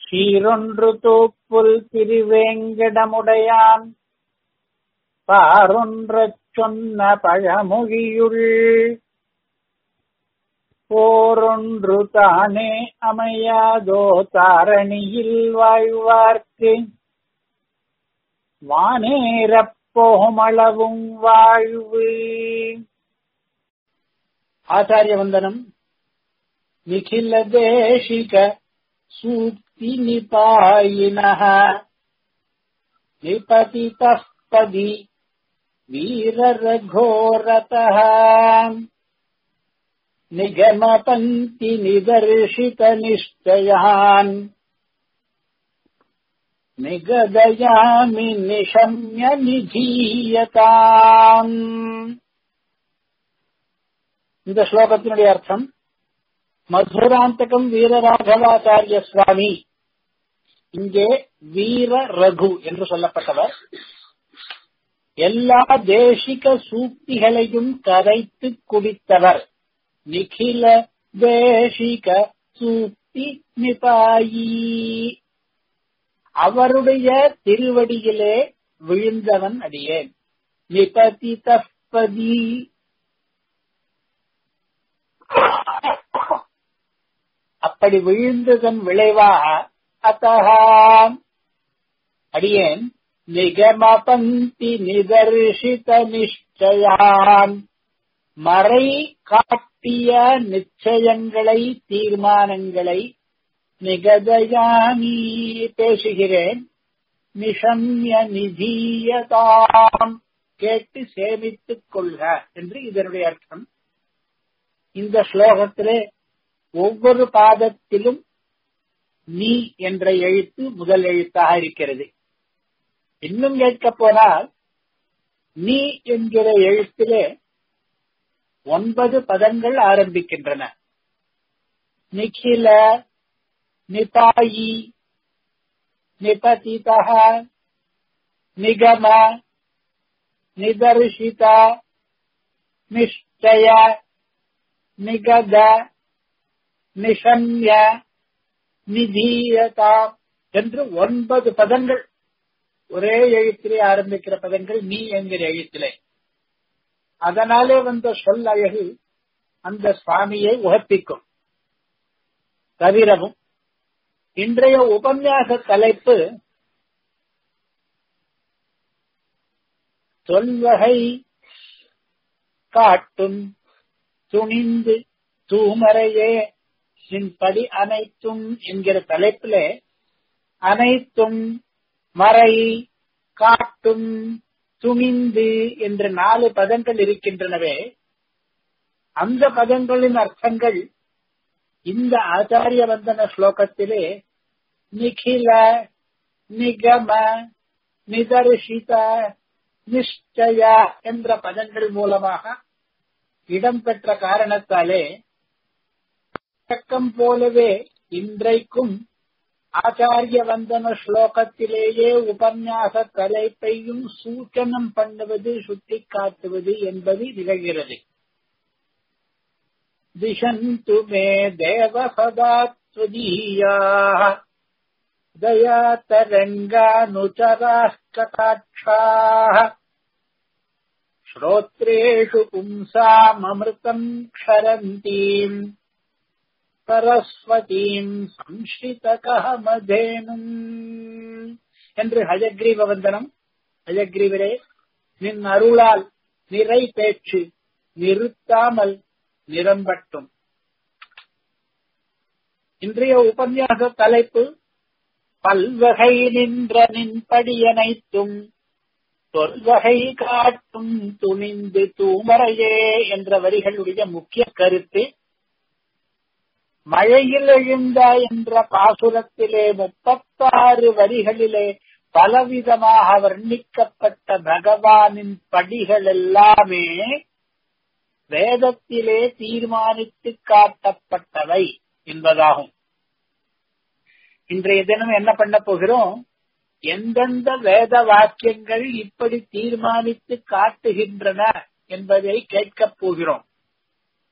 சீரொன்று தூப்புல் திருவேங்கடமுடையான் பாரொன்றச் சொன்ன பழமொழியுள் போரொன்று தானே அமையாதோ தாரணியில் வாழ்வார்க்கு வானேரப் போமளவும் வாழ்வு ஆச்சாரிய வந்தனம் நிகில தேசிக சூக்தி நிபாயினः நிபதிतः पदि वीररघोरतः निगमपङ्क्तिनिदर्शितनिश्चयान् निगदयामि निशम्य நிதீயதாம் இந்த ஸ்லோகத்தினுடைய அர்த்தம் மதுராந்தகம் வீரராகவாச்சாரிய சுவாமி இங்கே வீர ரகு என்று சொல்லப்பட்டவர் எல்லா தேசிக சூக்திகளையும் கரைத்து குடித்தவர் நிகில தேசிக சூக்தி நிபாயி அவருடைய திருவடியிலே விழுந்தவன் அடியேன் நிபதி தப்பதி அப்படி விழுந்ததன் விளைவாக அத்தகாம் அடியேன் நிகம பங்கி நிதர்ஷித நிச்சயான் மறை காட்டிய நிச்சயங்களை தீர்மானங்களை நிகதயாமி பேசுகிறேன் நிஷம்ய நிதீயதாம் கேட்டு சேமித்துக் கொள்க என்று இதனுடைய அர்த்தம் இந்த ஸ்லோகத்திலே ஒவ்வொரு பாதத்திலும் நீ என்ற எழுத்து முதல் எழுத்தாக இருக்கிறது இன்னும் கேட்க போனால் நீ என்கிற எழுத்திலே ஒன்பது பதங்கள் ஆரம்பிக்கின்றன நிகில நிபாயி நிபதிதா நிகம நிதர்ஷித நிஷ்டய நிகத நிஷம்ய நிதீயதா என்று ஒன்பது பதங்கள் ஒரே எழுத்திலே ஆரம்பிக்கிற பதங்கள் நீ என்கிற எழுத்திலே அதனாலே வந்த சொல் அழகு அந்த சுவாமியை உகப்பிக்கும் தவிரவும் இன்றைய உபன்யாச தலைப்பு சொல்வகை காட்டும் துணிந்து தூமரையே படி அனைத்தும் என்கிற தலைப்பிலே அனைத்தும் மறை காட்டும் துணிந்து என்ற நாலு பதங்கள் இருக்கின்றனவே அந்த பதங்களின் அர்த்தங்கள் இந்த ஆச்சாரிய வந்தன ஸ்லோகத்திலே நிகில நிகம நிதர்ஷித நிஷ்டய என்ற பதங்கள் மூலமாக இடம்பெற்ற காரணத்தாலே பழக்கம் போலவே இன்றைக்கும் ஆச்சாரிய வந்தன ஸ்லோகத்திலேயே உபன்யாச தலைப்பையும் சூச்சனம் பண்ணுவது சுட்டிக்காட்டுவது என்பது நிகழ்கிறது दिशन्तु मे देव सदा त्वदीयाः दयातरङ्गानुचराः कटाक्षाः श्रोत्रेषु पुंसाममृतम् क्षरन्तीम् सरस्वतीम् संश्रितकहमधेनुम् என்று ஹஜக்ரீவ வந்தனம் ஹஜக்ரீவரே நின் அருளால் நிறை பேச்சு நிறுத்தாமல் நிரம்பட்டும் இன்றைய உபன்யாச தலைப்பு பல்வகை நின்ற நின்படியனைத்தும் தொல்வகை காட்டும் துணிந்து தூமரையே என்ற வரிகளுடைய முக்கிய கருத்து மழையில் எழுந்த என்ற பாசுரத்திலே முப்பத்தாறு வரிகளிலே பலவிதமாக வர்ணிக்கப்பட்ட பகவானின் படிகள் எல்லாமே வேதத்திலே தீர்மானித்து காட்டப்பட்டவை என்பதாகும் இன்றைய தினம் என்ன பண்ண போகிறோம் எந்தெந்த வேத வாக்கியங்கள் இப்படி தீர்மானித்து காட்டுகின்றன என்பதை கேட்கப் போகிறோம்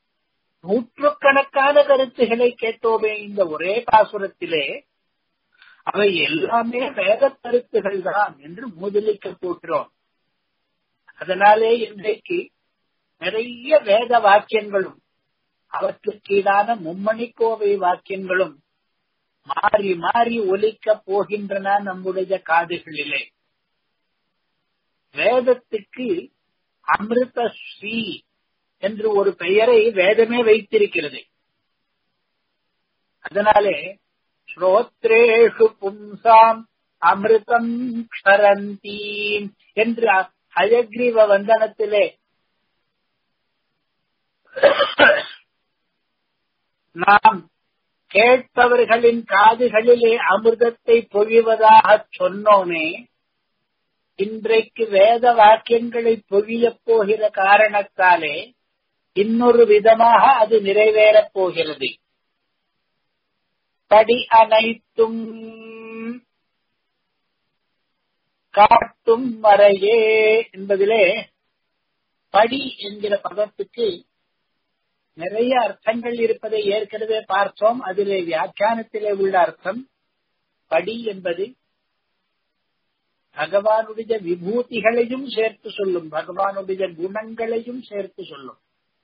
நூற்றுக்கணக்கான கருத்துக்களை கேட்டோமே இந்த ஒரே பாசுரத்திலே அவை எல்லாமே வேத கருத்துகள் தான் என்று முதலிக்க போகிறோம் அதனாலே இன்றைக்கு நிறைய வேத வாக்கியங்களும் அவற்றுக்கீடான மும்மணிக்கோவை வாக்கியங்களும் மாறி மாறி ஒலிக்கப் போகின்றன நம்முடைய காதுகளிலே வேதத்துக்கு அமிர்த ஸ்ரீ என்று ஒரு பெயரை வேதமே வைத்திருக்கிறது அதனாலே ஸ்ரோத்ரேஷு பும்சாம் அமிர்தம் க்ஷரந்தீம் என்று அயக்ரீவ வந்தனத்திலே நாம் கேட்பவர்களின் காதுகளிலே அமிர்தத்தை பொழிவதாக சொன்னோமே இன்றைக்கு வேத வாக்கியங்களை பொழியப் போகிற காரணத்தாலே இன்னொரு விதமாக அது நிறைவேறப் போகிறது படி அனைத்தும் காட்டும் மறையே என்பதிலே படி என்கிற பதத்துக்கு நிறைய அர்த்தங்கள் இருப்பதை ஏற்கனவே பார்த்தோம் அதிலே வியாக்கியானத்திலே உள்ள அர்த்தம் படி என்பது பகவானுடைய விபூதிகளையும் சேர்த்து சொல்லும் பகவானுடைய குணங்களையும் சேர்த்து சொல்லும்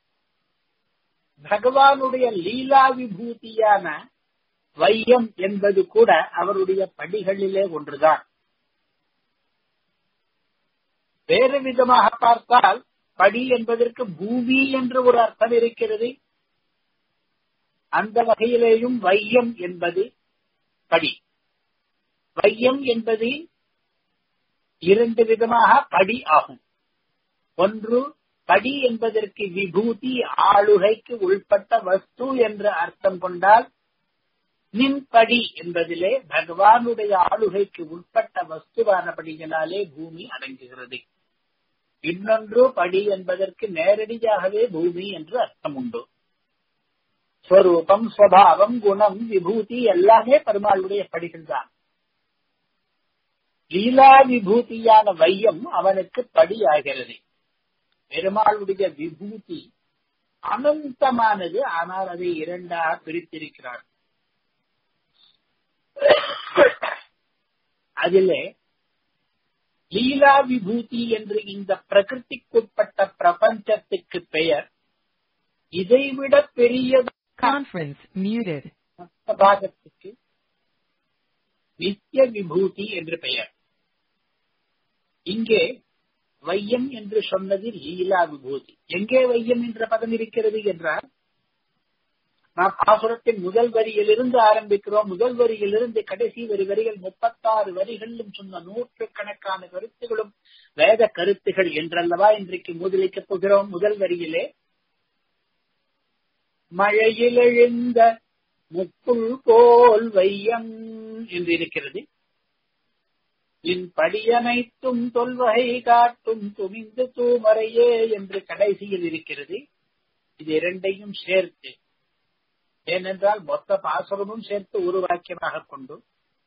பகவானுடைய லீலா விபூதியான வையம் என்பது கூட அவருடைய படிகளிலே ஒன்றுதான் வேறு விதமாக பார்த்தால் படி என்பதற்கு பூமி என்று ஒரு அர்த்தம் இருக்கிறது அந்த வகையிலேயும் வையம் என்பது படி வையம் என்பது இரண்டு விதமாக படி ஆகும் ஒன்று படி என்பதற்கு விபூதி ஆளுகைக்கு உள்பட்ட வஸ்து என்ற அர்த்தம் கொண்டால் நின்படி என்பதிலே பகவானுடைய ஆளுகைக்கு உட்பட்ட வஸ்துவானபடியினாலே பூமி அடங்குகிறது இன்னொன்று படி என்பதற்கு நேரடியாகவே பூமி என்று அர்த்தம் உண்டு ஸ்வரூபம் ஸ்வபாவம் குணம் விபூதி எல்லாமே பெருமாளுடைய படிகள் தான் லீலா விபூதியான வையம் அவனுக்கு படி ஆகிறது பெருமாளுடைய விபூதி அனந்தமானது ஆனால் அதை இரண்டாக பிரித்திருக்கிறார் அதிலே லீலா விபூதி என்று இந்த பிரகிருதிக்குட்பட்ட பிரபஞ்சத்துக்கு பெயர் இதைவிட பெரிய Conference muted. பாகத்துக்கு நித்திய விபூதி என்று பெயர் இங்கே வையம் என்று சொன்னது லீலா விபூதி எங்கே வையம் என்ற பதம் இருக்கிறது என்றால் நாம் பாசுரத்தின் முதல் வரியிலிருந்து ஆரம்பிக்கிறோம் முதல் வரியிலிருந்து கடைசி வரி வரிகள் முப்பத்தாறு வரிகளிலும் சொன்ன நூற்றுக்கணக்கான கருத்துகளும் வேத கருத்துகள் என்றல்லவா இன்றைக்கு முதலிக்கப் போகிறோம் முதல் வரியிலே மழையில் எழுந்த முக்குள் போல் வையம் என்று இருக்கிறது இன் படியனைத்தும் தொல்வகை காட்டும் துணிந்து தூமறையே என்று கடைசியில் இருக்கிறது இது இரண்டையும் சேர்த்து ஏனென்றால் மொத்த பாசுரமும் சேர்த்து ஒரு வாக்கியமாக கொண்டு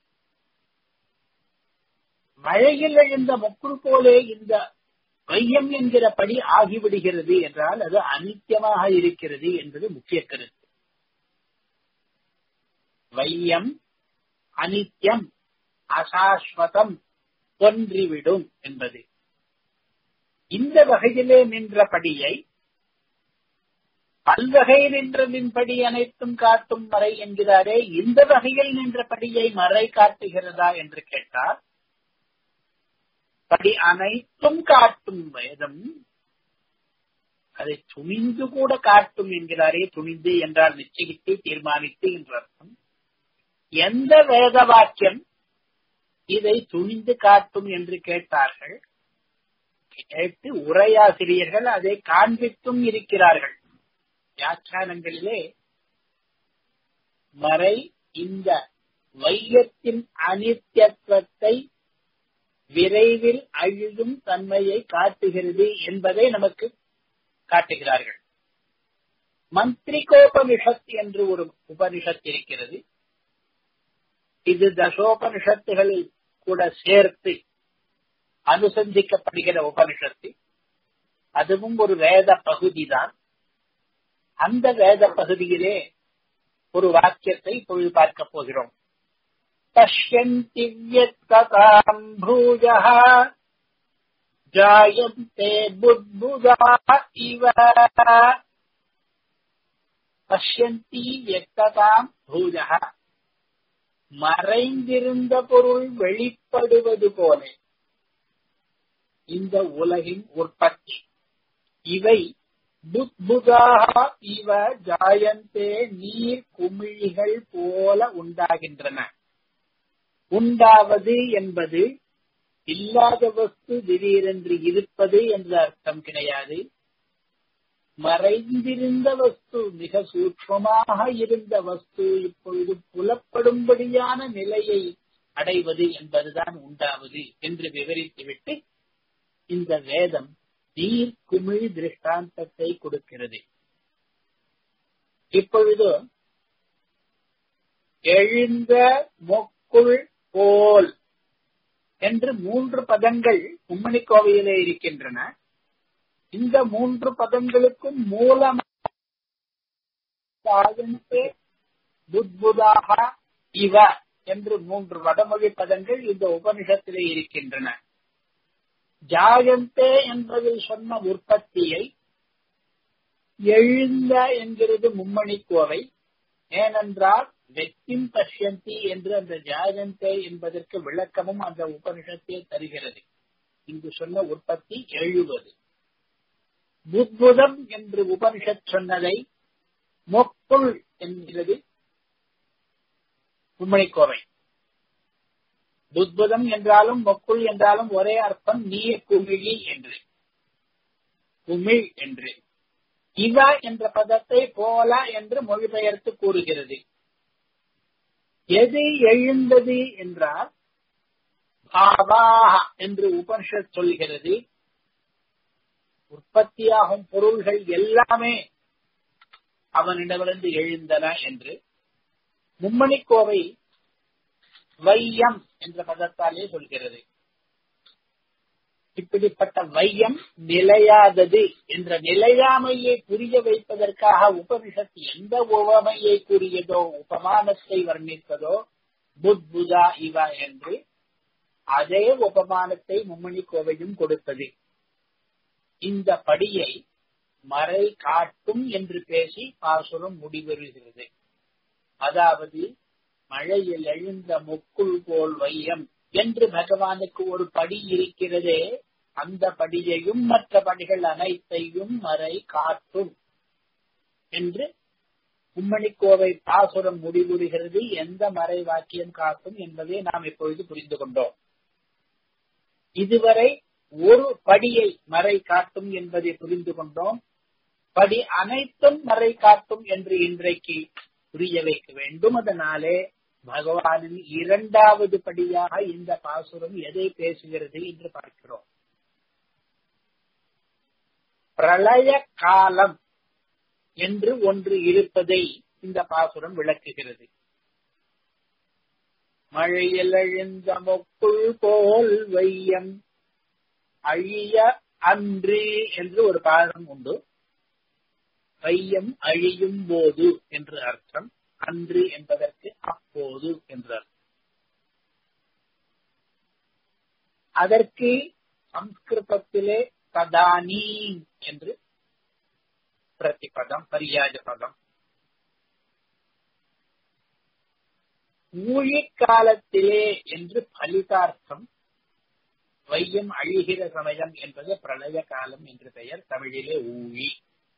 மழையில் எழுந்த முக்குள் போலே இந்த வையம் என்கிற படி ஆகிவிடுகிறது என்றால் அது அனித்தியமாக இருக்கிறது என்பது முக்கிய கருத்து வையம் அனித்யம் அசாஸ்வதம் ஒன்றிவிடும் என்பது இந்த வகையிலே நின்ற படியை பல்வகை நின்ற நின்படி அனைத்தும் காட்டும் மறை என்கிறாரே இந்த வகையில் நின்ற படியை மறை காட்டுகிறதா என்று கேட்டார் படி அனைத்தும் காட்டும் வேதம் அதை துணிந்து கூட காட்டும் என்கிறாரே துணிந்து என்றால் நிச்சயித்து தீர்மானித்து என்ற அர்த்தம் எந்த வேத வாக்கியம் இதை துணிந்து காட்டும் என்று கேட்டார்கள் கேட்டு உரையாசிரியர்கள் அதை காண்பித்தும் இருக்கிறார்கள் வியாக்கியானங்களிலே மறை இந்த வையத்தின் அனித்தியத்துவத்தை விரைவில் அழியும் தன்மையை காட்டுகிறது என்பதை நமக்கு காட்டுகிறார்கள் மந்திரிகோபனிஷத் என்று ஒரு உபனிஷத் இருக்கிறது இது தசோபனிஷத்துகளில் கூட சேர்த்து அனுசந்திக்கப்படுகிற உபனிஷத்து அதுவும் ஒரு வேத பகுதிதான் அந்த வேத பகுதியிலே ஒரு வாக்கியத்தை இப்பொழுது பார்க்க போகிறோம் पश्यन्ति व्यक्तताम् भूयः जायन्ते बुद्बुदा इव பஷ்யந்தி வியக்ததாம் பூஜக மறைந்திருந்த பொருள் வெளிப்படுவது போல இந்த உலகின் உற்பத்தி இவை புத்புதாக இவ ஜாயந்தே நீர் குமிழிகள் போல உண்டாகின்றன உண்டாவது என்பது இல்லாத வஸ்து திடீரென்று இருப்பது என்ற அர்த்தம் கிடையாது மறைந்திருந்த வஸ்து மிக சூட்சமாக இருந்த வஸ்து இப்பொழுது புலப்படும்படியான நிலையை அடைவது என்பதுதான் உண்டாவது என்று விவரித்துவிட்டு இந்த வேதம் நீர் குமிழ் திருஷ்டாந்தத்தை கொடுக்கிறது இப்பொழுது எழுந்த மொக்குள் போல் என்று மூன்று பதங்கள் உம்மணி கோவையிலே இருக்கின்றன இந்த மூன்று பதங்களுக்கும் மூலமாக புத்புதாக இவ என்று மூன்று வடமொழி பதங்கள் இந்த உபனிஷத்திலே இருக்கின்றன ஜாயந்தே என்பதில் சொன்ன உற்பத்தியை எழுந்த என்கிறது மும்மணி கோவை ஏனென்றால் வெத்தின் பஷ்யந்தி என்று அந்த ஜாயந்தே என்பதற்கு விளக்கமும் அந்த உபனிஷத்தே தருகிறது இங்கு சொன்ன உற்பத்தி எழுவது புத்புதம் என்று உபனிஷத் சொன்னதை மொக்குள் என்கிறது உம்மணிக்கோவை புத்புதம் என்றாலும் மொக்குள் என்றாலும் ஒரே அர்த்தம் நீர் குமிழி என்று குமிழ் என்று இவ என்ற பதத்தை போல என்று மொழிபெயர்த்து கூறுகிறது எது எழுந்தது என்றால் பாவாக என்று உபனிஷத் சொல்கிறது உற்பத்தியாகும் பொருள்கள் எல்லாமே அவனிடமிருந்து எழுந்தன என்று மும்மணிக்கோவை வையம் என்ற பதத்தாலே சொல்கிறது இப்படிப்பட்ட வையம் நிலையாதது என்ற நிலையாமையை புரிய வைப்பதற்காக உபனிஷத்து எந்த உவமையை கூறியதோ உபமானத்தை வர்ணித்ததோ புத்புதா இவ என்று அதே உபமானத்தை மும்மணி கோவையும் கொடுத்தது இந்த படியை மறை காட்டும் என்று பேசி பாசுரம் முடிவருகிறது அதாவது மழையில் எழுந்த முக்குள் போல் வையம் என்று பகவானுக்கு ஒரு படி இருக்கிறதே அந்த படியையும் மற்ற படிகள் அனைத்தையும் மறை காட்டும் என்று உம்மணிக்கோவை பாசுரம் முடிவுறுகிறது எந்த மறை வாக்கியம் காட்டும் என்பதை நாம் இப்பொழுது புரிந்து கொண்டோம் இதுவரை ஒரு படியை மறை காட்டும் என்பதை புரிந்து கொண்டோம் படி அனைத்தும் மறை காட்டும் என்று இன்றைக்கு புரிய வைக்க வேண்டும் அதனாலே பகவானின் இரண்டாவது படியாக இந்த பாசுரம் எதை பேசுகிறது என்று பார்க்கிறோம் பிரளய காலம் என்று ஒன்று இருப்பதை இந்த பாசுரம் விளக்குகிறது மழையில் எழுந்த மொக்குள் போல் வையம் அழிய அன்று என்று ஒரு பாடம் உண்டு வையம் அழியும் போது என்று அர்த்தம் அன்று என்பதற்கு அப்போது என்று அர்த்தம் அதற்கு சம்ஸ்கிருதத்திலே ததானி என்று பிரதிபதம் பரியாஜ பதம் ஊழிக்காலத்திலே என்று பலிதார்த்தம் வையம் அழிகிற சமயம் என்பது பிரளய காலம் என்று பெயர் தமிழிலே ஊழி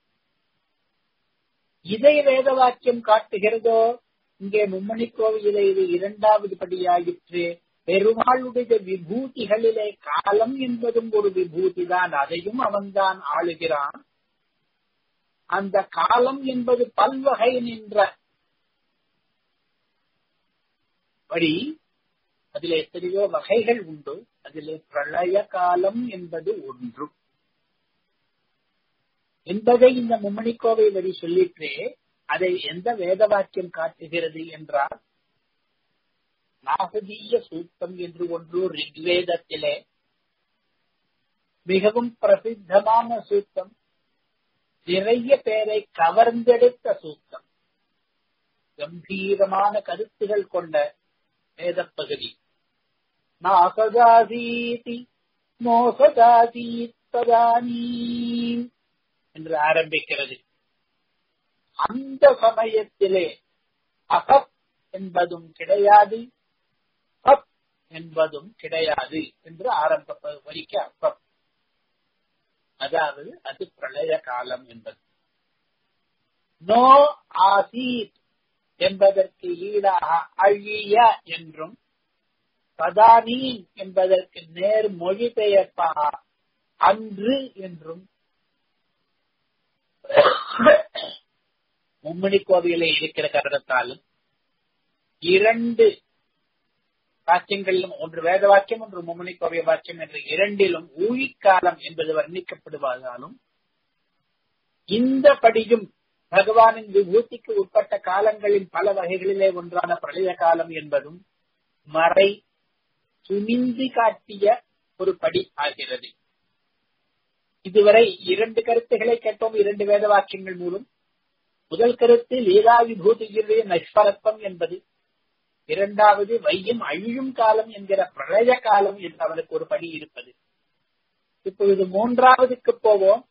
இதை வேத வாக்கியம் காட்டுகிறதோ இங்கே மும்மணி கோவிலே இது இரண்டாவது படியாயிற்று பெருமாளுடைய விபூதிகளிலே காலம் என்பதும் ஒரு விபூதி தான் அதையும் அவன்தான் ஆளுகிறான் அந்த காலம் என்பது பல்வகை நின்ற படி அதில் எத்தனையோ வகைகள் உண்டு அதிலே பிரளய காலம் என்பது ஒன்று என்பதை இந்த மும்மணிக்கோவை வரி சொல்லிற்றே அதை எந்த வேத வாக்கியம் காட்டுகிறது என்றால் நாகதீய சூத்தம் என்று ஒன்று ரிக்வேதத்திலே மிகவும் பிரசித்தமான சூத்தம் நிறைய பேரை கவர்ந்தெடுத்த சூத்தம் கம்பீரமான கருத்துகள் கொண்ட வேதப்பகுதி நாசதாசீதி மோசதாசீத் ததானீம் என்று ஆரம்பிக்கிறது அந்த சமயத்திலே அகப் என்பதும் கிடையாது அப் என்பதும் கிடையாது என்று ஆரம்ப வரிக்க அர்த்தம் அதாவது அது பிரளய காலம் என்பது நோ ஆசீத் என்பதற்கு ஈடாக அழிய என்றும் சதானீன் என்பதற்கு நேர் மொழிபெயர்ப்பாக அன்று என்றும் மும்மணி கோவிலே இருக்கிற காரணத்தாலும் இரண்டு வாக்கியங்களிலும் ஒன்று வேத வாக்கியம் ஒன்று மும்மணி கோவிய வாக்கியம் என்ற இரண்டிலும் ஊழிக்காலம் என்பது வர்ணிக்கப்படுவதாலும் இந்த படியும் பகவானின் விபூதிக்கு உட்பட்ட காலங்களின் பல வகைகளிலே ஒன்றான பிரளய காலம் என்பதும் மறை துணிந்து காட்டிய ஒரு படி ஆகிறது இதுவரை இரண்டு கருத்துக்களை கேட்டோம் இரண்டு வேத வாக்கியங்கள் மூலம் முதல் கருத்து லீலா விபூதியுடைய நஷ்பரத்வம் என்பது இரண்டாவது வையம் அழியும் காலம் என்கிற பிரளய காலம் என்று அவனுக்கு ஒரு படி இருப்பது இப்பொழுது மூன்றாவதுக்கு போவோம்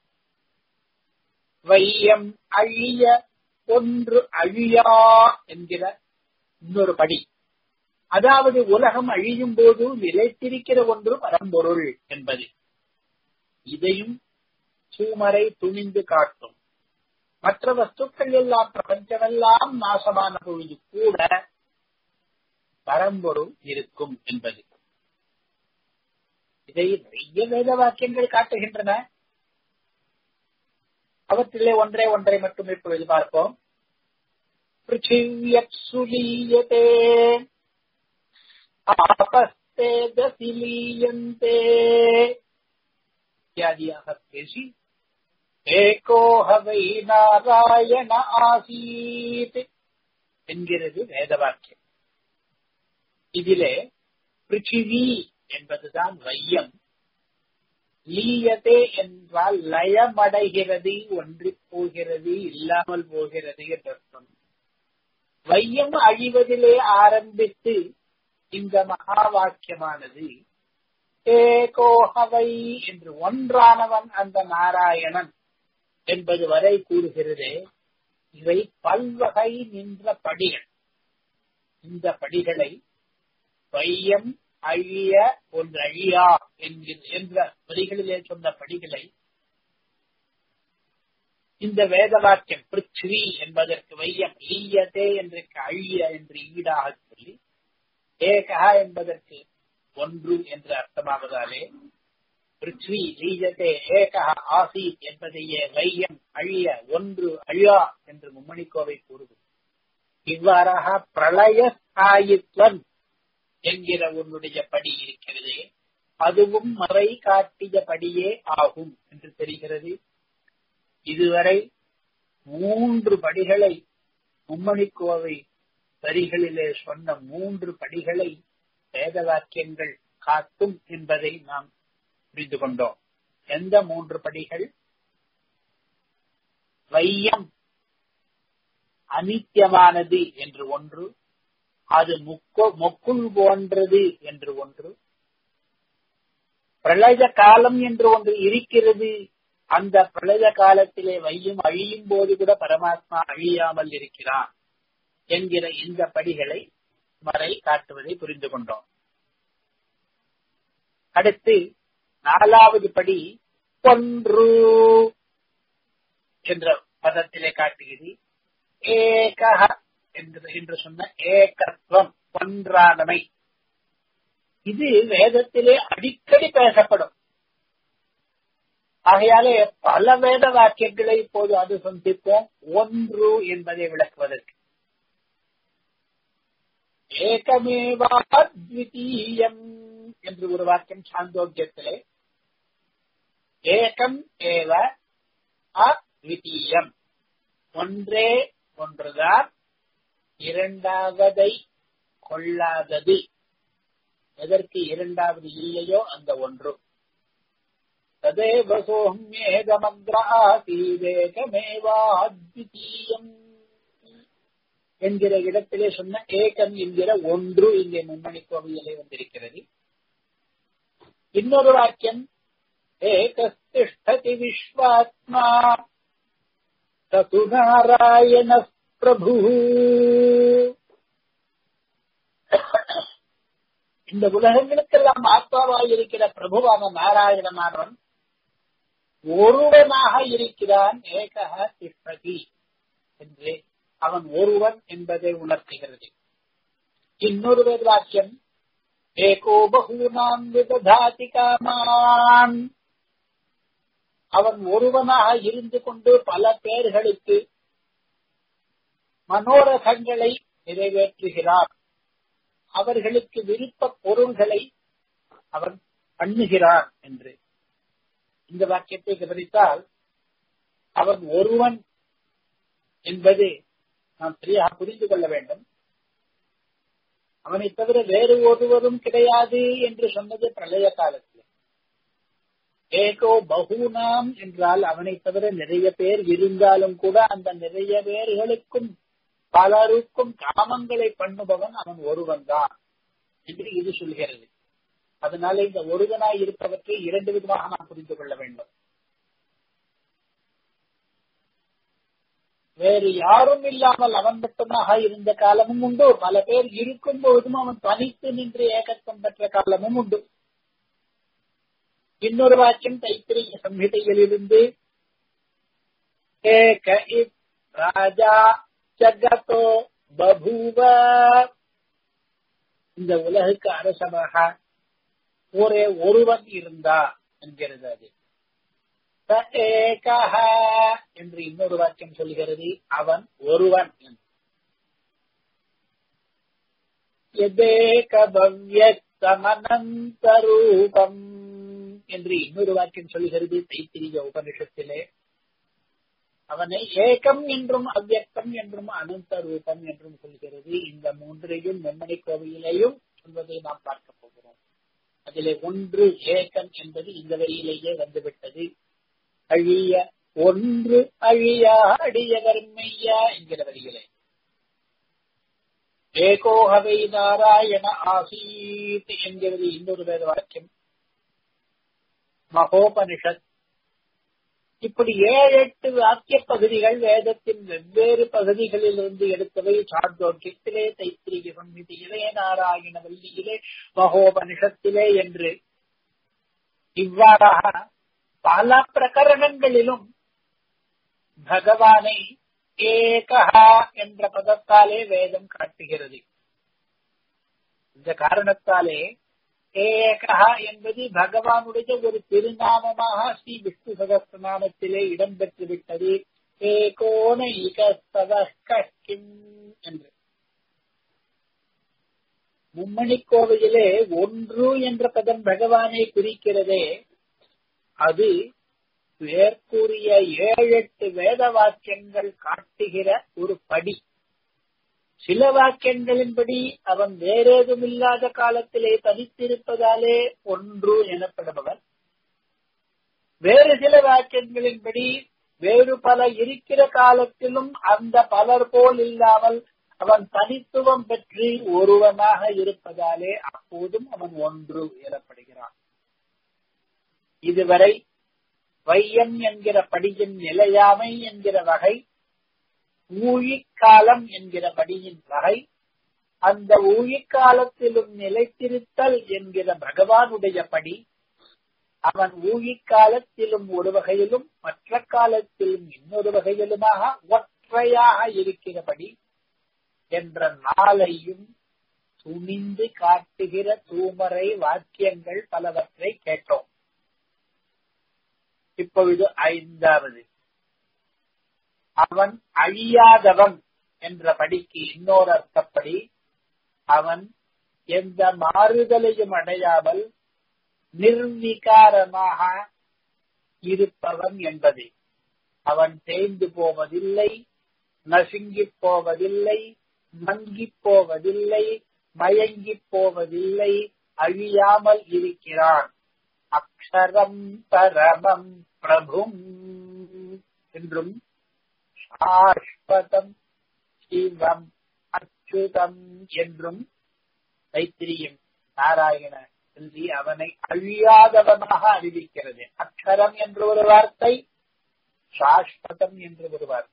வையம் அழிய ஒன்று அழியா என்கிற இன்னொரு படி அதாவது உலகம் அழியும் போது நிலைத்திருக்கிற ஒன்று பரம்பொருள் என்பது இதையும் சூமரை துணிந்து காட்டும் மற்ற வஸ்துக்கள் எல்லாம் பிரபஞ்சமெல்லாம் நாசமான பொழுது கூட பரம்பொருள் இருக்கும் என்பது இதை நிறைய வேத வாக்கியங்கள் காட்டுகின்றன அவற்றிலே ஒன்றே ஒன்றை மட்டும் இப்பொழுது பார்ப்போம் பிருத்திவியப்சுலீயதே ஆபஸ்தேதசிலீயந்தே இத்தியாதியாக பேசி ஏகோஹவை நாராயண ஆசீத் என்கிறது வேத வாக்கியம் இதிலே பிருத்திவி என்பதுதான் வையம் லீயதே என்றால் லயமடைகிறது ஒன்றி போகிறது இல்லாமல் போகிறது என்ற அர்த்தம் வையம் அழிவதிலே ஆரம்பித்து இந்த மகா வாக்கியமானது ஏகோஹவை என்று ஒன்றானவன் அந்த நாராயணன் என்பது வரை கூறுகிறது இவை பல்வகை நின்ற படிகள் இந்த படிகளை வையம் அழிய ஒன்று அழியா என்ற வரிகளிலே சொன்ன படிகளை இந்த வேத வாக்கியம் பிருத்வி என்பதற்கு வையம் லீயதே என்று அழிய என்று ஈடாக சொல்லி ஏகா என்பதற்கு ஒன்று என்று அர்த்தமாவதாலே பிருத்வி லீஜதே ஏகா ஆசீத் என்பதையே வையம் அழிய ஒன்று அழியா என்று மும்மணிக்கோவை கூறுவது இவ்வாறாக பிரளய ஸ்தாயித்வன் என்கிற உன்னுடைய படி இருக்கிறது அதுவும் மறை காட்டிய படியே ஆகும் என்று தெரிகிறது இதுவரை மூன்று படிகளை மும்மணிக்கோவை வரிகளிலே சொன்ன மூன்று படிகளை வேத வாக்கியங்கள் காட்டும் என்பதை நாம் புரிந்து கொண்டோம் எந்த மூன்று படிகள் வையம் அனித்தியமானது என்று ஒன்று அது முக்கோ மொக்குள் போன்றது என்று ஒன்று பிரளய காலம் என்று ஒன்று இருக்கிறது அந்த பிரளய காலத்திலே வையும் அழியும் போது கூட பரமாத்மா அழியாமல் இருக்கிறான் என்கிற இந்த படிகளை மறை காட்டுவதை புரிந்து கொண்டோம் அடுத்து நாலாவது படி ஒன்று என்ற பதத்திலே காட்டுகிறது ஏகஹ என்று என்று சொன்ன ஏகத்துவம் ஒன்றானமை இது வேதத்திலே அடிக்கடி பேசப்படும் ஆகையாலே பல வேத வாக்கியங்களை இப்போது அது சந்திப்போம் ஒன்று என்பதை விளக்குவதற்கு ஏகமேவாத்விதீயம் என்று ஒரு வாக்கியம் சாந்தோக்கியத்திலே ஏகம் ஏவ அத்விதீயம் ஒன்றே ஒன்றுதான் இரண்டாவதை கொள்ளாதது எதற்கு இரண்டாவது இல்லையோ அந்த ஒன்று ததேவ சோம்யேதமக்ர ஆசீதேகமேவாத்விதீயம் என்கிற இடத்திலே சொன்ன ஏகம் என்கிற ஒன்று இங்கே மும்மணி கோவிலே வந்திருக்கிறது இன்னொரு வாக்கியம் ஏகஸ்திஷ்டதி விஸ்வாத்மா சது நாராயண பிரபு இந்த உலகங்களுக்கெல்லாம் ஆத்மாவாய் இருக்கிற பிரபுவான நாராயணமானவன் ஒருவனாக இருக்கிறான் ஏகா திஷ்டதி என்று அவன் ஒருவன் என்பதை உணர்த்துகிறது இன்னொரு வாக்கியம் ஏகோ பகூனாம் விததாதி காமான் அவன் ஒருவனாக இருந்து கொண்டு பல பேர்களுக்கு மனோரகங்களை நிறைவேற்றுகிறான் அவர்களுக்கு விருப்ப பொருள்களை அவன் பண்ணுகிறான் என்று இந்த வாக்கியத்தை கவனித்தால் அவன் ஒருவன் என்பது நாம் சரியாக புரிந்து கொள்ள வேண்டும் அவனை தவிர வேறு ஒருவரும் கிடையாது என்று சொன்னது பிரளய காலத்தில் ஏகோ பகுனாம் என்றால் அவனை தவிர நிறைய பேர் இருந்தாலும் கூட அந்த நிறைய பேர்களுக்கும் பலருக்கும் காமங்களை பண்ணுபவன் அவன் ஒருவன் தான் என்று இது சொல்கிறது அதனால இந்த ஒருவனாய் இருப்பவற்றை இரண்டு விதமாக நாம் புரிந்து கொள்ள வேண்டும் வேறு யாரும் இல்லாமல் அவன் மட்டுமாக இருந்த காலமும் உண்டு பல பேர் இருக்கும் போதும் அவன் தனித்து நின்று ஏகத்துவம் பெற்ற காலமும் உண்டு இன்னொரு வாக்கியம் தைத்திரிய சம்ஹிதையிலிருந்து ஏக இத் ராஜா ஜகதோ பபூவ இந்த உலகுக்கு அரசமாக ஒரே ஒருவன் இருந்தா என்கிறது அது என்று இன்னொரு வாக்கியம் சொல்கிறது அவன் ஒருவன் எதேகபவ்யமனந்தரூபம் என்று இன்னொரு வாக்கியம் சொல்கிறது தைத்திரிய உபனிஷத்திலே அவனை ஏகம் என்றும் அவ்வியக்தம் என்றும் அனந்த ரூபம் என்றும் சொல்கிறது இந்த மூன்றையும் நெம்மணி கோவிலையும் சொல்வதை நாம் பார்க்க போகிறோம் அதிலே ஒன்று ஏகம் என்பது இந்த வரியிலேயே வந்துவிட்டது அழிய ஒன்று அழியா அடியவர் மெய்யா என்கிற வரிகளே ஏகோகவை நாராயண ஆசீத் என்கிறது இன்னொரு வேத வாக்கியம் மகோபனிஷத் இப்படி ஏழு எட்டு வாக்கிய பகுதிகள் வேதத்தின் வெவ்வேறு பகுதிகளிலிருந்து எடுத்தவை சார்தோக்கியத்திலே தைத்திரிய சம்ஹிதியிலே நாராயண வல்லியிலே மகோபனிஷத்திலே என்று இவ்வாறாக பல பிரகரணங்களிலும் பகவானை ஏகஹா என்ற பதத்தாலே வேதம் காட்டுகிறது இந்த காரணத்தாலே ஏகஹா என்பது பகவானுடைய ஒரு திருநாமமாக ஸ்ரீ விஷ்ணு சகஸ்திரநாமத்திலே இடம்பெற்று விட்டது ஏகோன இகிம் என்று மும்மணி கோவிலே ஒன்று என்ற பதம் பகவானை குறிக்கிறதே அது மேற்கூறிய ஏழு எட்டு வேத வாக்கியங்கள் காட்டுகிற ஒரு படி சில வாக்கியங்களின்படி அவன் வேறேதும் இல்லாத காலத்திலே தனித்திருப்பதாலே ஒன்று எனப்படுபவன் வேறு சில வாக்கியங்களின்படி வேறு பல இருக்கிற காலத்திலும் அந்த பலர் போல் இல்லாமல் அவன் தனித்துவம் பெற்று ஒருவனாக இருப்பதாலே அப்போதும் அவன் ஒன்று எனப்படுகிறான் இதுவரை வையம் என்கிற படியின் நிலையாமை என்கிற வகை ஊழிக்காலம் என்கிற படியின் வகை அந்த ஊழிக்காலத்திலும் நிலைத்திருத்தல் என்கிற பகவானுடைய படி அவன் ஊழிக்காலத்திலும் ஒரு வகையிலும் மற்ற காலத்திலும் இன்னொரு வகையிலுமாக ஒற்றையாக இருக்கிறபடி என்ற நாளையும் துணிந்து காட்டுகிற தூமரை வாக்கியங்கள் பலவற்றை கேட்டோம் இப்பொழுது ஐந்தாவது அவன் அழியாதவன் என்ற படிக்கு இன்னொரு அர்த்தப்படி அவன் எந்த மாறுதலையும் அடையாமல் நிர்விகாரமாக இருப்பவன் என்பது அவன் தேய்ந்து போவதில்லை நசுங்கி போவதில்லை மங்கி போவதில்லை மயங்கி போவதில்லை அழியாமல் இருக்கிறான் அக்ஷரம் பரமம் பிரபும் என்றும் சாஸ்வதம் சிவம் அச்சுதம் என்றும் தைத்திரியம் நாராயண செல்வி அவனை அழியாதவனாக அறிவிக்கிறது அக்ஷரம் என்ற ஒரு வார்த்தை சாஸ்வதம் என்று ஒரு வார்த்தை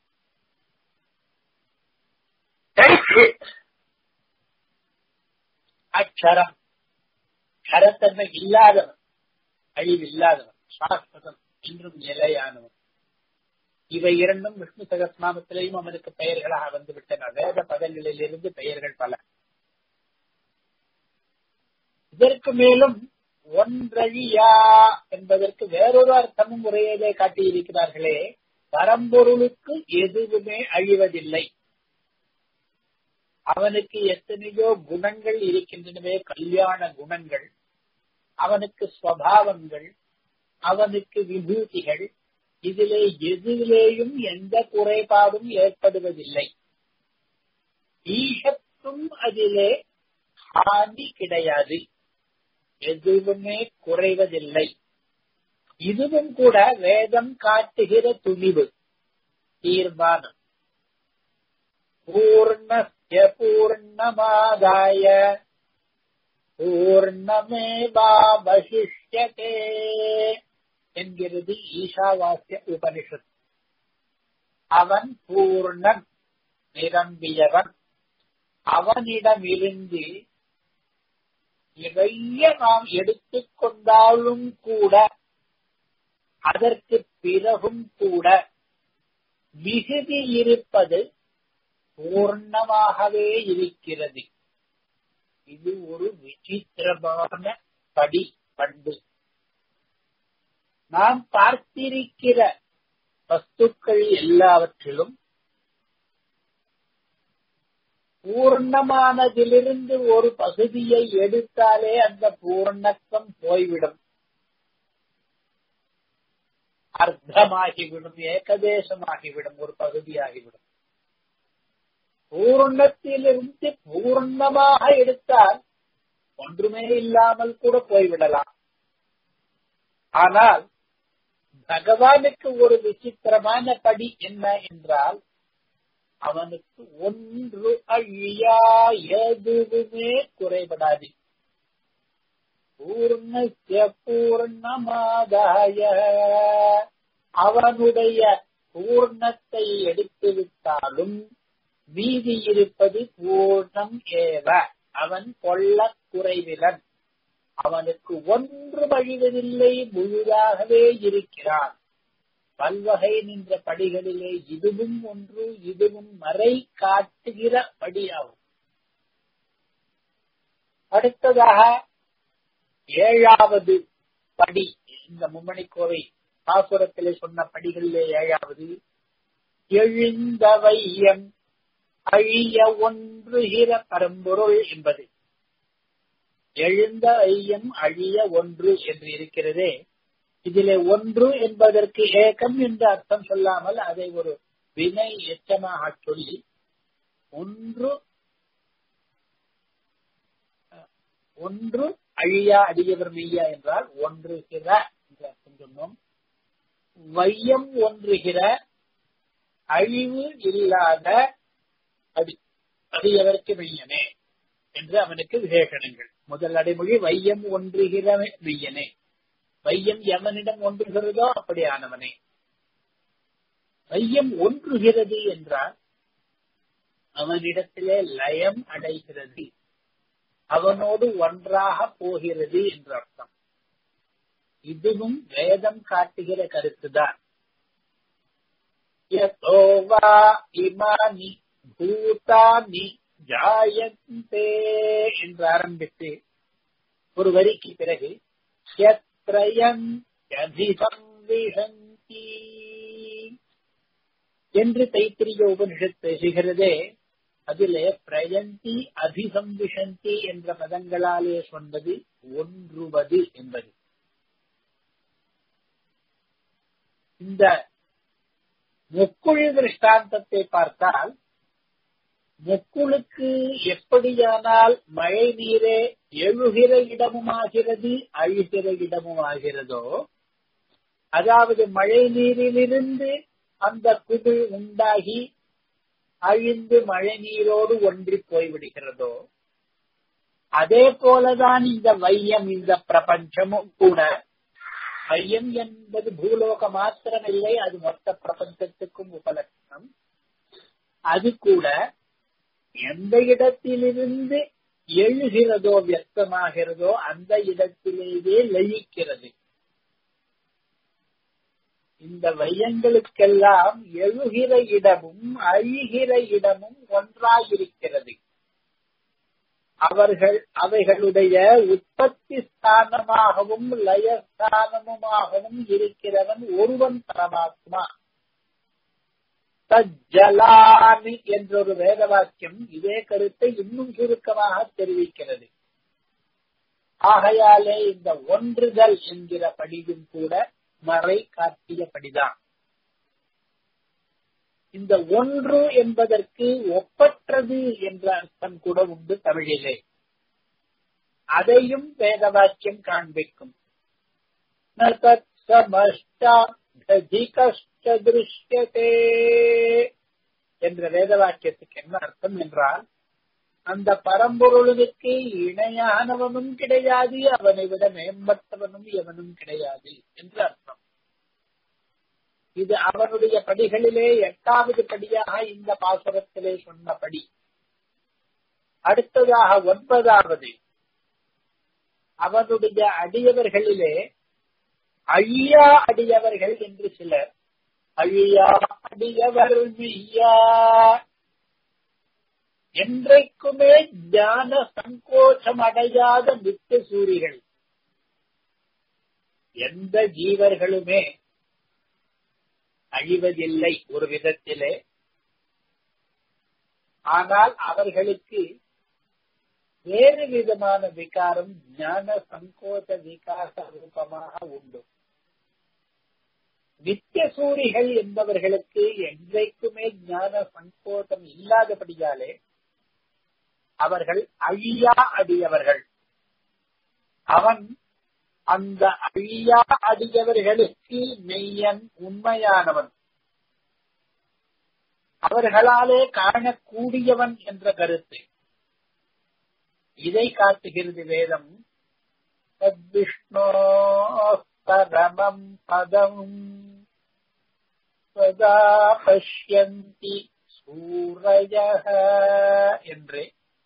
அக்ஷரம் கரத்தன்மை இல்லாதவன் அழிவில்லாதவன் சாஸ்வதம் என்றும் நிலையானவன் இவை இரண்டும் விஷ்ணு சகஸ்நாமத்திலேயும் அவனுக்கு பெயர்களாக வந்துவிட்டன வேத பதங்களில் இருந்து பெயர்கள் பல இதற்கு மேலும் ஒன்றழியா என்பதற்கு வேறொரு அர்த்தமும் உரையிலே காட்டியிருக்கிறார்களே பரம்பொருளுக்கு எதுவுமே அழிவதில்லை அவனுக்கு எத்தனையோ குணங்கள் இருக்கின்றனவே கல்யாண குணங்கள் அவனுக்கு ஸ்வபாவங்கள் அவனுக்கு விபூதிகள் இதிலே எதிலேயும் எந்த குறைபாடும் ஏற்படுவதில்லை ஈஷத்தும் அதிலே ஹானி கிடையாது எதுவுமே குறைவதில்லை இதுவும் கூட வேதம் காட்டுகிற துணிவு தீர்மானம் பூர்ணஸ்ய பூர்ணமாதாய பூர்ணமேவாவசிஷ்யதே என்கிறது ஈஷாவாசிய உபனிஷத் அவன் பூர்ணன் நிரம்பியவன் அவனிடமிருந்து நிறைய நாம் எடுத்துக்கொண்டாலும் கூட அதற்கு பிறகும் கூட மிகுதி இருப்பது பூர்ணமாகவே இருக்கிறது இது ஒரு விசித்திரமான படி பண்பு நாம் பார்த்திருக்கிற வஸ்துக்கள் எல்லாவற்றிலும் பூர்ணமானதிலிருந்து ஒரு பகுதியை எடுத்தாலே அந்த பூர்ணத்துவம் போய்விடும் அர்த்தமாகிவிடும் ஏகதேசமாகிவிடும் ஒரு பகுதியாகிவிடும் பூர்ணத்திலிருந்து பூர்ணமாக எடுத்தால் ஒன்றுமே இல்லாமல் கூட போய்விடலாம் ஆனால் பகவானுக்கு ஒரு விசித்திரமான படி என்ன என்றால் அவனுக்கு ஒன்று அழியா எதுவுமே குறைபடாது பூர்ணசிய பூர்ணமாதாய அவனுடைய பூர்ணத்தை எடுத்துவிட்டாலும் மீதி இருப்பது பூர்ணம் ஏவ அவன் கொள்ள குறைவிலன் அவனுக்கு ஒன்று அழிவதில்லை முழுதாகவே இருக்கிறான் பல்வகை நின்ற படிகளிலே இதுவும் ஒன்று இதுவும் மறை காட்டுகிற படியாகும் அடுத்ததாக ஏழாவது படி இந்த மும்மணிக்கோவை பாசுரத்திலே சொன்ன படிகளிலே ஏழாவது எழுந்த வையம் அழிய ஒன்றுகிற பரம்பொருள் என்பது எழுந்த ஐயம் அழிய ஒன்று என்று இருக்கிறதே இதிலே ஒன்று என்பதற்கு ஏகம் என்று அர்த்தம் சொல்லாமல் அதை ஒரு வினை எச்சமாக சொல்லி ஒன்று ஒன்று அழியா அடியவர் மெய்யா என்றால் ஒன்றுகிற என்று அர்த்தம் சொன்னோம் வையம் ஒன்றுகிற அழிவு இல்லாத அடி அடியவருக்கு மெய்யனே என்று அவனுக்கு விசேஷணங்கள் முதல் அடைமொழி வையம் ஒன்றுகிற மெய்யனே வையம் எவனிடம் ஒன்றுகிறதோ அப்படியானவனே வையம் ஒன்றுகிறது என்றால் அவனிடத்திலே லயம் அடைகிறது அவனோடு ஒன்றாக போகிறது என்று அர்த்தம் இதுவும் வேதம் காட்டுகிற கருத்துதான் யதோவா இமானி பூதானி ஜாயந்தே என்று ஆரம்பித்து ஒரு வரிக்கு பிறகு யத்ரயந்திசம்விஷந்தி என்று தைத்திரிய உபனிஷத் பேசுகிறதே அதிலே பிரயந்தி அபிசம்விஷந்தி என்ற பதங்களாலே சொன்னது ஒன்றுவது என்பது இந்த முக்குழி திருஷ்டாந்தத்தை பார்த்தால் முக்குளுக்கு எப்படியானால் மழை நீரே எழுகிற இடமுமாகிறது அழுகிற இடமுமாகிறதோ அதாவது மழை நீரிலிருந்து அந்த குமிழ் உண்டாகி அழிந்து மழை நீரோடு ஒன்றி போய்விடுகிறதோ அதே போலதான் இந்த வையம் இந்த பிரபஞ்சமும் கூட வையம் என்பது பூலோக மாத்திரமில்லை அது மொத்த பிரபஞ்சத்துக்கும் உபலட்சணம் அது கூட எந்த இடத்திலிருந்து எழுகிறதோ வியக்தமாகிறதோ அந்த இடத்திலேயே லயிக்கிறது இந்த வையங்களுக்கெல்லாம் எழுகிற இடமும் அழிகிற இடமும் ஒன்றாயிருக்கிறது அவர்கள் அவைகளுடைய உற்பத்தி ஸ்தானமாகவும் லயஸ்தானமுமாகவும் இருக்கிறவன் ஒருவன் பரமாத்மா தஜலாமி என்றொரு வேத வாக்கியம் இதே கருத்தை இன்னும் சுருக்கமாக தெரிவிக்கிறது ஆகையாலே இந்த ஒன்றுதல் என்கிற படியும் கூட மறை காட்டியபடிதான் இந்த ஒன்று என்பதற்கு ஒப்பற்றது என்ற அர்த்தம் கூட உண்டு தமிழிலே அதையும் வேத வாக்கியம் காண்பிக்கும் திருஷ்யதே என்ற வேத வாக்கியத்துக்கு என்ன அர்த்தம் என்றால் அந்த பரம்பொருளுக்கு இணையானவனும் கிடையாது அவனை விட மேம்பட்டவனும் எவனும் கிடையாது என்று அர்த்தம் இது அவனுடைய படிகளிலே எட்டாவது படியாக இந்த பாசுரத்திலே சொன்னபடி அடுத்ததாக ஒன்பதாவது அவனுடைய அடியவர்களிலே அழியா அடியவர்கள் என்று சிலர் அழியா அடியவர் மெய்யா என்றைக்குமே ஞான சங்கோச்சம் அடையாத நித்திய சூரிகள் எந்த ஜீவர்களுமே அழிவதில்லை ஒரு விதத்திலே ஆனால் அவர்களுக்கு வேறு விதமான விகாரம் ஞான சங்கோச்ச விகாச ரூபமாக உண்டு நித்திய சூரிகள் என்பவர்களுக்கு என்றைக்குமே ஞான சங்கோச்சம் இல்லாதபடியாலே அவர்கள் அழியா அடியவர்கள் அவன் அந்த அழியா அடியவர்களுக்கு மெய்யன் உண்மையானவன் அவர்களாலே காணக்கூடியவன் என்ற கருத்து இதை காட்டுகிறது வேதம் தத்விஷ்ணோ பரமம் பதம் சதா பஷ்யந்தி சூரய என்று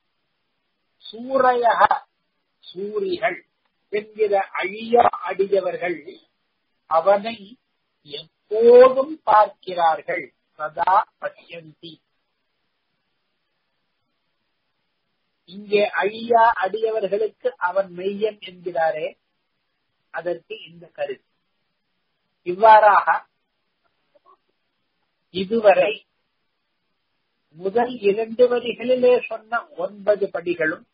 சூரய சூரிகள் என்கிற அழியா அடியவர்கள் அவனை எப்போதும் பார்க்கிறார்கள் சதா பஷ்யந்தி இங்கே அழியா அடியவர்களுக்கு அவன் மெய்யன் என்கிறாரே அதற்கு இந்த கருத்து இவ்வாறாக இதுவரை முதல் இரண்டு வரிகளிலே சொன்ன ஒன்பது படிகளும்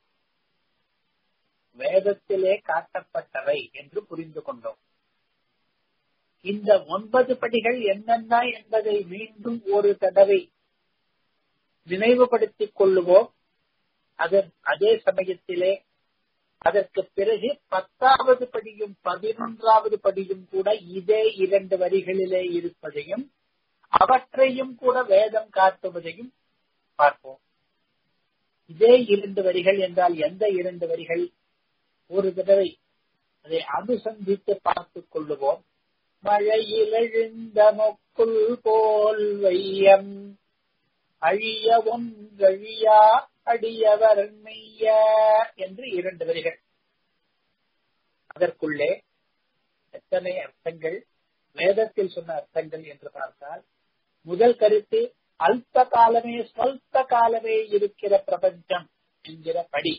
வேதத்திலே காட்டப்பட்டவை என்று புரிந்து கொண்டோம் இந்த ஒன்பது படிகள் என்னென்ன என்பதை மீண்டும் ஒரு தடவை நினைவுபடுத்திக் கொள்ளுவோம் அதன் அதே சமயத்திலே அதற்கு பிறகு பத்தாவது படியும் பதினொன்றாவது படியும் கூட இதே இரண்டு வரிகளிலே இருப்பதையும் அவற்றையும் கூட வேதம் காட்டுவதையும் பார்ப்போம் இதே இரண்டு வரிகள் என்றால் எந்த இரண்டு வரிகள் ஒரு தடவை அதை அனுசந்தித்து பார்த்துக் கொள்ளுவோம் மழையில் எழுந்த மொக்குள் போல் வையம் அழிய ஒன்றழியா அடியவர் மெய்ய என்று இரண்டு வரிகள் அதற்குள்ளே எத்தனை அர்த்தங்கள் வேதத்தில் சொன்ன அர்த்தங்கள் என்று பார்த்தால் முதல் கருத்து அல்ப காலமே சொல்ப காலமே இருக்கிற பிரபஞ்சம் என்கிற படி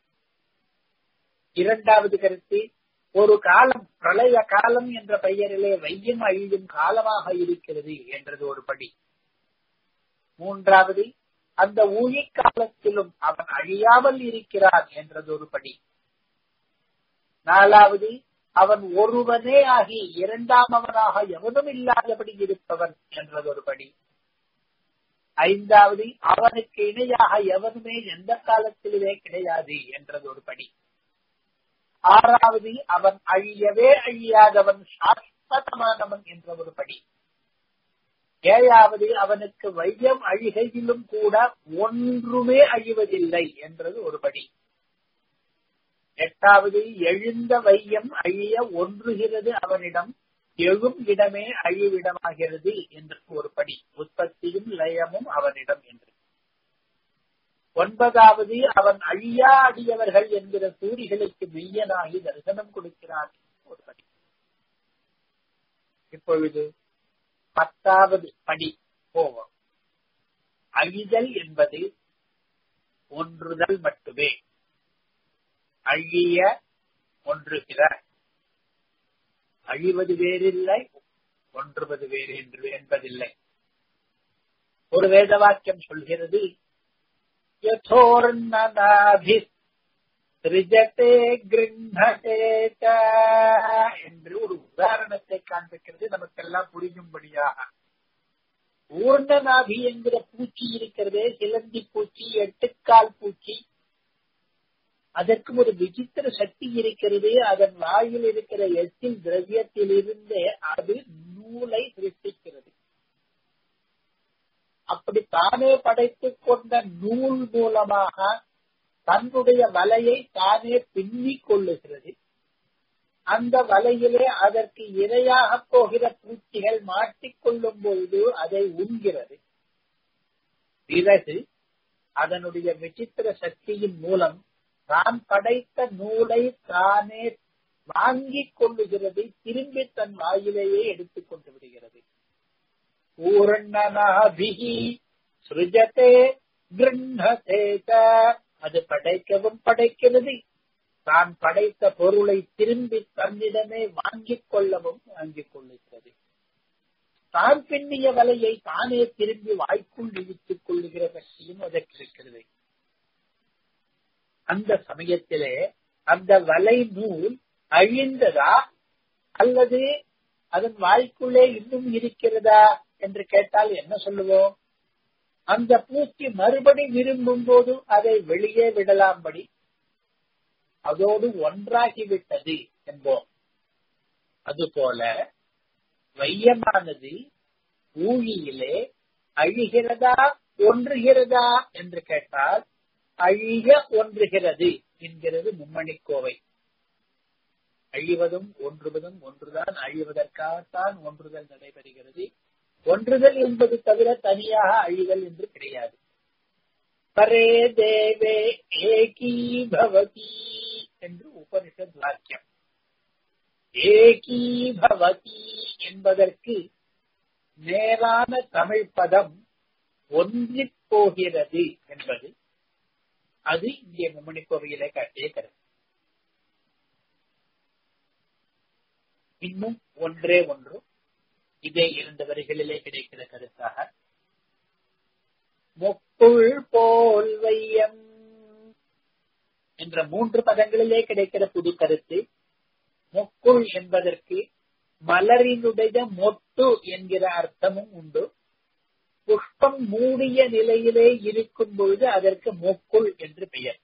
இரண்டாவது கருத்து ஒரு காலம் பிரளய காலம் என்ற பெயரிலே வையம் அழியும் காலமாக இருக்கிறது என்றது ஒரு படி மூன்றாவது அந்த ஊழி காலத்திலும் அவன் அழியாமல் இருக்கிறான் என்றது ஒரு படி நாலாவது அவன் ஒருவனே ஆகி இரண்டாம் அவனாக எவனும் இல்லாதபடி இருப்பவன் என்றது ஒரு படி ஐந்தாவது அவனுக்கு இணையாக எவனுமே எந்த காலத்திலுமே கிடையாது என்றது ஒரு படி ஆறாவது அவன் அழியவே அழியாதவன் சாஸ்வதமானவன் என்ற ஒரு படி ஏழாவது அவனுக்கு வையம் அழிகையிலும் கூட ஒன்றுமே அழிவதில்லை என்றது ஒரு படி எட்டாவது எழுந்த வையம் அழிய ஒன்றுகிறது அவனிடம் எழும் இடமே அழிவிடமாகிறது என்று ஒரு படி உற்பத்தியும் லயமும் அவனிடம் என்று ஒன்பதாவது அவன் அழியா அடியவர்கள் என்கிற சூரிகளுக்கு மெய்யனாகி தரிசனம் கொடுக்கிறான் ஒரு படி இப்பொழுது பத்தாவது படி போவோம் அழிதல் என்பது ஒன்றுதல் மட்டுமே அழிய ஒன்றுகிற அழிவது வேறில்லை ஒன்றுவது வேறு என்று என்பதில்லை ஒரு வேத வாக்கியம் சொல்கிறது யதோர்ணனாபி திரிஜத்தே கிருண்ணதே என்று ஒரு உதாரணத்தை காண்பிக்கிறது நமக்கெல்லாம் புரியும்படியாக ஊர்ணநாபி என்கிற பூச்சி இருக்கிறதே சிலந்தி பூச்சி எட்டுக்கால் பூச்சி அதற்கு ஒரு விசித்திர சக்தி இருக்கிறது அதன் வாயில் இருக்கிற எச்சில் திரவியத்தில் இருந்தே அது நூலை சிருஷ்டிக்கிறது அப்படி தானே படைத்துக் கொண்ட நூல் மூலமாக தன்னுடைய வலையை தானே பின்னிக் கொள்ளுகிறது அந்த வலையிலே அதற்கு இரையாக போகிற பூச்சிகள் மாட்டிக்கொள்ளும் பொழுது அதை உண்கிறது பிறகு அதனுடைய விசித்திர சக்தியின் மூலம் தான் படைத்த நூலை தானே வாங்கிக் கொள்ளுகிறது திரும்பி தன் வாயிலேயே எடுத்துக் கொண்டு விடுகிறது பூர்ணனாபிகி சிருஜத்தே கிருண்ணதே அது படைக்கவும் படைக்கிறது தான் படைத்த பொருளை திரும்பி தன்னிடமே வாங்கிக் கொள்ளவும் வாங்கிக் கொள்ளுகிறது தான் பின்னிய வலையை தானே திரும்பி வாய்க்குள் இழுத்துக் கொள்ளுகிற சக்தியும் அதற்கு இருக்கிறது அந்த சமயத்திலே அந்த வலை நூல் அழிந்ததா அல்லது அதன் வாய்க்குள்ளே இன்னும் இருக்கிறதா என்று கேட்டால் என்ன சொல்லுவோம் அந்த பூச்சி மறுபடி விரும்பும் போது அதை வெளியே விடலாம்படி அதோடு ஒன்றாகிவிட்டது என்போம் அதுபோல வையமானது ஊழியிலே அழிகிறதா ஒன்றுகிறதா என்று கேட்டால் அழிய ஒன்றுகிறது என்கிறது மும்மணிக்கோவை அழிவதும் ஒன்றுவதும் ஒன்றுதான் அழிவதற்காகத்தான் ஒன்றுதல் நடைபெறுகிறது ஒன்றுதல் என்பது தவிர தனியாக அழிதல் என்று கிடையாது பரே தேவே ஏகீ பவதி என்று உபனிஷத் வாக்கியம் ஏகீ பவதி என்பதற்கு நேரான தமிழ் பதம் ஒன்றிப் போகிறது என்பது அது இங்கே மும்மணி கோவையிலே காட்டிய கருத்து இன்னும் ஒன்றே ஒன்று இதே இரண்டு வரிகளிலே கிடைக்கிற கருத்தாக மொக்குள் போல் வையம் என்ற மூன்று பதங்களிலே கிடைக்கிற புது கருத்து மொக்குள் என்பதற்கு மலரினுடைய மொட்டு என்கிற அர்த்தமும் உண்டு புஷ்பம் மூடிய நிலையிலே இருக்கும் பொழுது அதற்கு மொக்குள் என்று பெயர்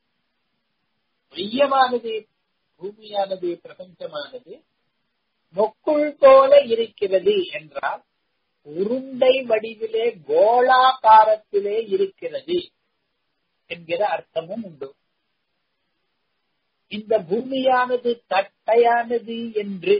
மையமானது பூமியானது பிரபஞ்சமானது மொக்குள் போல இருக்கிறது என்றால் உருண்டை வடிவிலே கோளாகாரத்திலே இருக்கிறது என்கிற அர்த்தமும் உண்டு இந்த பூமியானது தட்டையானது என்று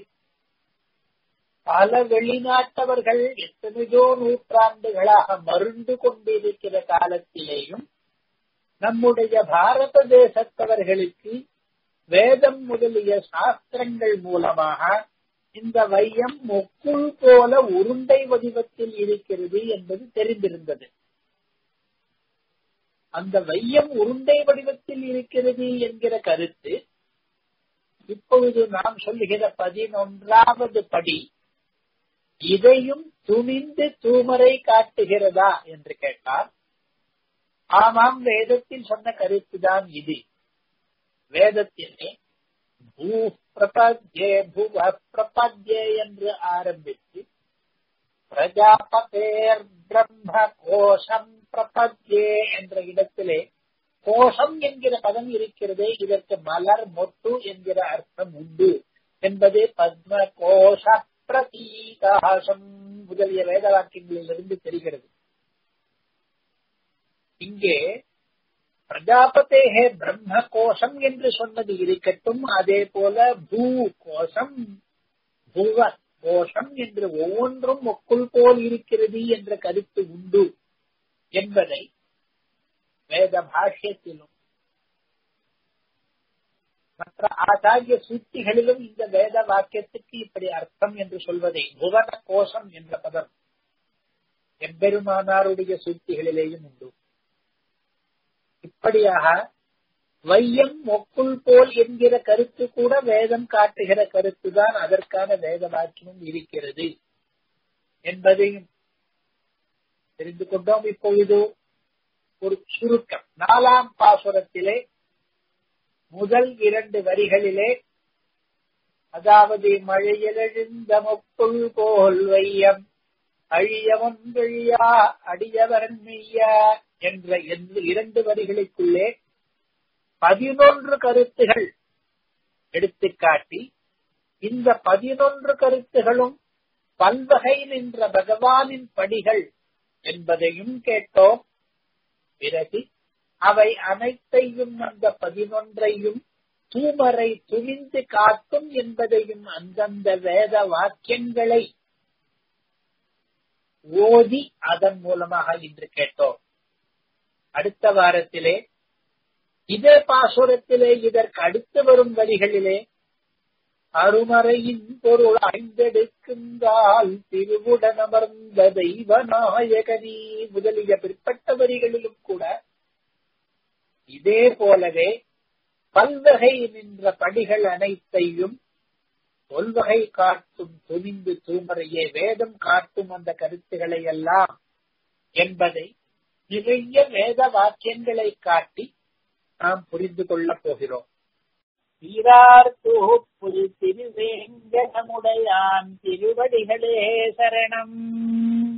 பல வெளிநாட்டவர்கள் எத்தனையோ நூற்றாண்டுகளாக மருந்து கொண்டிருக்கிற காலத்திலேயும் நம்முடைய பாரத தேசத்தவர்களுக்கு வேதம் முதலிய சாஸ்திரங்கள் மூலமாக இந்த வையம் மொக்குள் போல உருண்டை வடிவத்தில் இருக்கிறது என்பது தெரிந்திருந்தது அந்த வையம் உருண்டை வடிவத்தில் இருக்கிறது என்கிற கருத்து இப்பொழுது நாம் சொல்லுகிற பதினொன்றாவது படி இதையும் துணிந்து தூமரை காட்டுகிறதா என்று கேட்டால் ஆமாம் வேதத்தில் சொன்ன கருத்துதான் இது வேதத்திலே பூ பிரபத்யே புவ பிரபத்யே என்று ஆரம்பித்து பிரஜாபதேர் பிரம்ம கோஷம் பிரபத்யே என்ற இடத்திலே கோஷம் என்கிற பதம் இருக்கிறதே இதற்கு மலர் மொட்டு என்கிற அர்த்தம் உண்டு என்பது பத்ம கோஷ பிரதீகாசம் முதலிய வேத வாக்கியங்களிலிருந்து தெரிகிறது இங்கே பிரஜாபதேகே பிரம்ம கோஷம் என்று சொன்னது இருக்கட்டும் அதே போல பூ கோஷம் புவ கோஷம் என்று ஒவ்வொன்றும் ஒக்குள் போல் இருக்கிறது என்ற கருத்து உண்டு என்பதை வேத பாஷ்யத்திலும் மற்ற ஆச்சாரிய சூத்திகளிலும் இந்த வேத வாக்கியத்துக்கு இப்படி அர்த்தம் என்று சொல்வதை புவன கோஷம் என்ற பதம் எம்பெருமானாருடைய சூத்திகளிலேயும் உண்டு இப்படியாக வையம் ஒக்குள் போல் என்கிற கருத்து கூட வேதம் காட்டுகிற கருத்துதான் அதற்கான வேத வாக்கியமும் இருக்கிறது என்பதையும் தெரிந்து கொண்டோம் இப்பொழுது ஒரு சுருக்கம் நாலாம் பாசுரத்திலே முதல் இரண்டு வரிகளிலே அதாவது மழையிலெழுந்த மொக்குள் போல் வையம் அழியவொன்றழியா அடியவரன் மெய்யா என்ற இரண்டு வரிகளுக்குள்ளே பதினொன்று கருத்துகள் எடுத்துக்காட்டி இந்த பதினொன்று கருத்துகளும் பல்வகை நின்ற பகவானின் படிகள் என்பதையும் கேட்டோம் பிறகு அவை அனைத்தையும் அந்த பதினொன்றையும் தூமரை துணிந்து காட்டும் என்பதையும் அந்தந்த வேத வாக்கியங்களை ஓதி அதன் மூலமாக இன்று கேட்டோம் அடுத்த வாரத்திலே இதே பாசுரத்திலே இதற்கு அடுத்து வரும் வரிகளிலே அருமறையின் பொருள் ஐந்தெடுக்குந்தால் திருவுடன் அமர்ந்த தெய்வ நாயகனி முதலிய பிற்பட்ட வரிகளிலும் கூட இதே போலவே பல்வகை நின்ற படிகள் அனைத்தையும் தொல்வகை காட்டும் துணிந்து தூமறையே வேதம் காட்டும் அந்த கருத்துக்களை எல்லாம் என்பதை நிறைய வேத வாக்கியங்களை காட்டி நாம் புரிந்து கொள்ளப் போகிறோம் சீரார் தொகுப்புல் திருவேங்கடமுடையான் திருவடிகளே சரணம்